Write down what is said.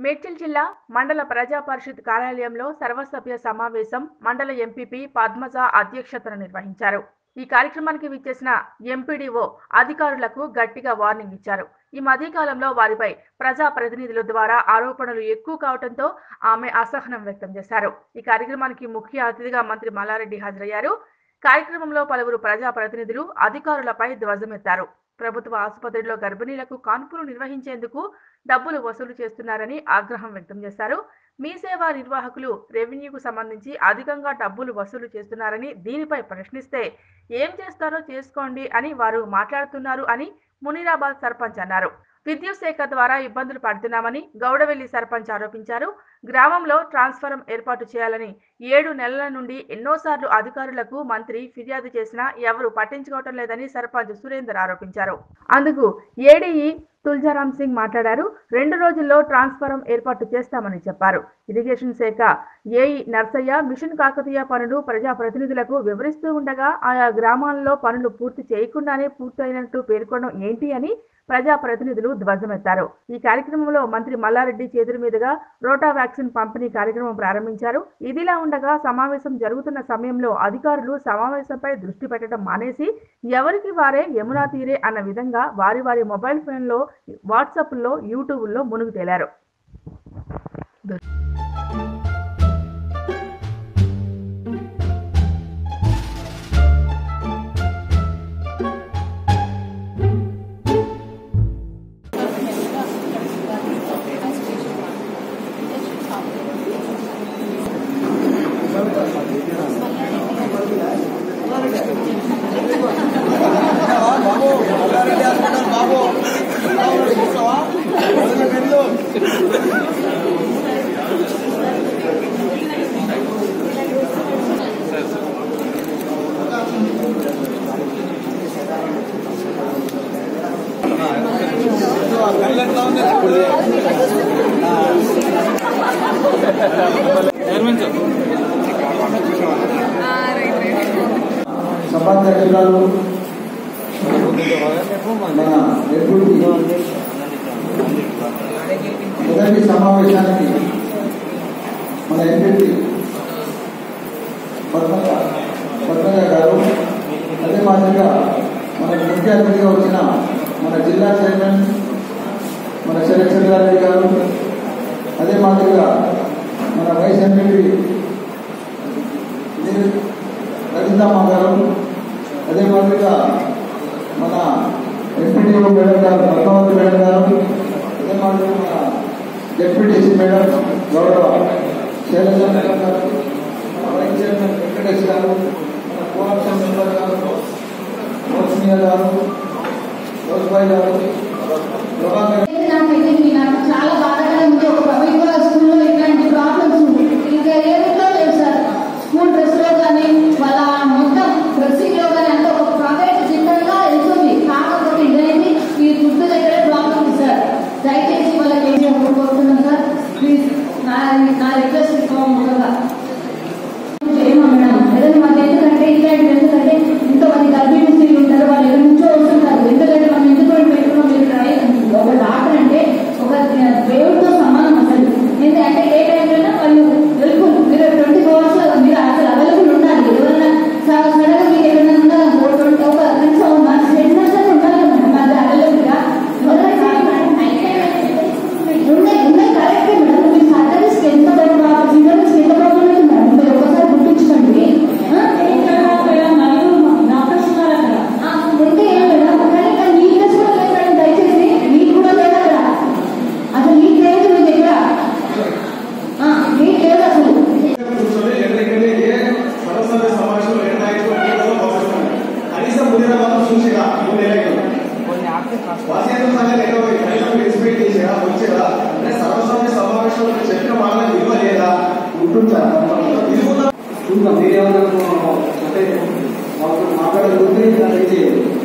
మేడ్చల్ జిల్లా మండల ప్రజా పరిషత్ కార్యాలయంలో సర్వసభ్య సమావేశం మండల ఎంపీపీ పద్మజ అధ్యక్షతన నిర్వహించారు ఈ కార్యక్రమానికి విచ్చేసిన ఎంపీడీఓ అధికారులకు గట్టిగా వార్నింగ్ ఇచ్చారు ఈ మధ్యకాలంలో వారిపై ప్రజా ప్రతినిధుల ద్వారా ఆరోపణలు ఎక్కువ కావడంతో ఆమె అసహనం వ్యక్తం చేశారు ఈ కార్యక్రమానికి ముఖ్య అతిథిగా మంత్రి మల్లారెడ్డి హాజరయ్యారు కార్యక్రమంలో పలువురు ప్రజా ప్రతినిధులు అధికారులపై ధ్వజమెత్తారు ప్రభుత్వ ఆసుపత్రిలో గర్భిణీలకు కాన్పులు నిర్వహించేందుకు డబ్బులు వసూలు చేస్తున్నారని ఆగ్రహం వ్యక్తం చేశారు మీ సేవా నిర్వాహకులు రెవెన్యూకు సంబంధించి అధికంగా డబ్బులు వసూలు చేస్తున్నారని దీనిపై ప్రశ్నిస్తే ఏం చేస్తారో చేసుకోండి అని వారు మాట్లాడుతున్నారు అని మునీరాబాద్ సర్పంచ్ అన్నారు విద్యుత్ శాఖ ద్వారా ఇబ్బందులు పడుతున్నామని గౌడవెల్లి సర్పంచ్ ఆరోపించారు గ్రామంలో ట్రాన్స్ఫారం ఏర్పాటు చేయాలని ఏడు నెలల నుండి ఎన్నోసార్లు అధికారులకు మంత్రి ఫిర్యాదు చేసినా ఎవరు పట్టించుకోవటం లేదని సర్పంచ్ సురేందర్ ఆరోపించారు అందుకు ఏడీఈ తుల్జారాం సింగ్ మాట్లాడారు రెండు రోజుల్లో ట్రాన్స్ఫారం ఏర్పాటు చేస్తామని చెప్పారు ఇరిగేషన్ శాఖ ఏఈ నర్సయ్య మిషన్ కాకతీయ పనులు ప్రజా ప్రతినిధులకు వివరిస్తూ ఉండగా ఆయా గ్రామాల్లో పనులు పూర్తి చేయకుండానే పూర్తయినట్టు పేర్కొనడం ఏంటి అని ప్రజా ప్రతినిధులు ధ్వజమెత్తారు ఈ కార్యక్రమంలో మంత్రి మల్లారెడ్డి చేతుల మీదుగా రోటా వ్యాక్సిన్ పంపిణీ కార్యక్రమం ప్రారంభించారు ఇదిలా ఉండగా సమావేశం జరుగుతున్న సమయంలో అధికారులు సమావేశంపై దృష్టి పెట్టడం మానేసి ఎవరికి వారే యమునా తీరే అన్న విధంగా వారి వారి మొబైల్ ఫోన్లో వాట్సాప్లో యూట్యూబ్లో మునుగు తేలారు సభాధ్యక్షురాలు మన ఎప్పుడు మొదటి సమావేశానికి మన ఎంపీ పద్మజ పద్మజ గారు అదే మాదిరిగా మన ముఖ్య అతిథిగా వచ్చిన మన జిల్లా చైర్మన్ మన శరత్చంద్రారెడ్డి గారు అదే మాదిరిగా మన వైస్ ఎంపీ రజితమ్మ గారు అదే మాదిరిగా మన ఎంపీడీఓ మేడం గారు పద్మావతి మేడం గారు అదే మాదిరిగా మన డిప్యూటీసీ మేడం గౌరవ శైలజ మేడం గారు మన వైస్ చైర్మన్ వెంకటేష్ గారు మన కోఆప్షన్ మెంబర్ గారు రోషినియా గారు రోజ్బాయ్ గారు ప్రభాకర్ నాకైతే మీ నాకు చాలా బాధగా ఉంది ఒక ప్రభుత్వ స్కూల్లో ఇట్లాంటి ప్రాబ్లమ్స్ ఉంది ఇంకా ఏ ఇంట్లో లేదు సార్ స్కూల్ డ్రెస్ లో కానీ వాళ్ళ మొత్తం డ్రెస్సింగ్ లో కానీ అంత ఒక ప్రైవేట్ జిల్లాగా వెళ్తుంది కాకపోతే ఇదైంది ఈ ఫుడ్ దగ్గర ప్రాబ్లం ఉంది సార్ దయచేసి వాళ్ళకి ఏం చెప్పి కోరుతున్నాం సార్ ప్లీజ్ నా నా రిక్వెస్ట్ ముఖంగా చేయమన్నాం ఏదైనా మాకు ఎందుకంటే ఇట్లాంటి ఎందుకంటే ఇంతమంది గర్భిణీ స్త్రీలు ఉంటారు వాళ్ళు ఎక్కడి నుంచో వస్తుంటారు ఎందుకంటే మనం ఎందుకు పెట్టుకున్నాం మీరు ట్రై ఒక డాక్టర్ అంటే ఒక దేవుడితో సమానం అసలు ఎందుకంటే ఏ టైంలో వాళ్ళు వెలుగులు మీరు ట్వంటీ అవర్స్ మీరు అసలు అవైలబుల్ ఉండాలి ఎవరైనా సడన్గా మీరు ఏదైనా ఉండాలి ఒక కనీసం మన టెన్ పర్సెంట్ ఉండాలి మేడం అది అవైలబుల్గా ఉన్నాయి ఉన్నాయి కరెక్టే మేడం మీ సర్జరీస్కి ఎంత సీజన్స్కి ఎంత ప్రాబ్లం అవుతుంది మేడం మీరు ఒకసారి గుర్తించుకోండి ఉంటే ఏం మేడం కానీ ఇక్కడ నీట్నెస్ కూడా లేదు మేడం దయచేసి నీట్ కూడా లేదు అక్కడ అసలు నీట్ లేదు మీ దగ్గర నీట్ లేదు అసలు కూర్చొని ఎక్కడికెళ్ళి ఏ సరస్వతి సమావేశంలో ఏ నాయకులు ఉంటారో భావిస్తున్నాను. కనీసం ముదిరాబాద్ చూసిరా మూడు నెలలు వాసేంద్ర సంఘాలు ఏదో కనీసం ఎక్స్పెక్ట్ చేసిరా వచ్చిరా అంటే సర్వసభ్య సమావేశంలో చెప్పిన వాళ్ళకి విలువ లేదా ఉంటుంటారా ఇది కూడా చూద్దాం మీరేమన్నా అంటే మాకు మాట్లాడగలిగితే దానికి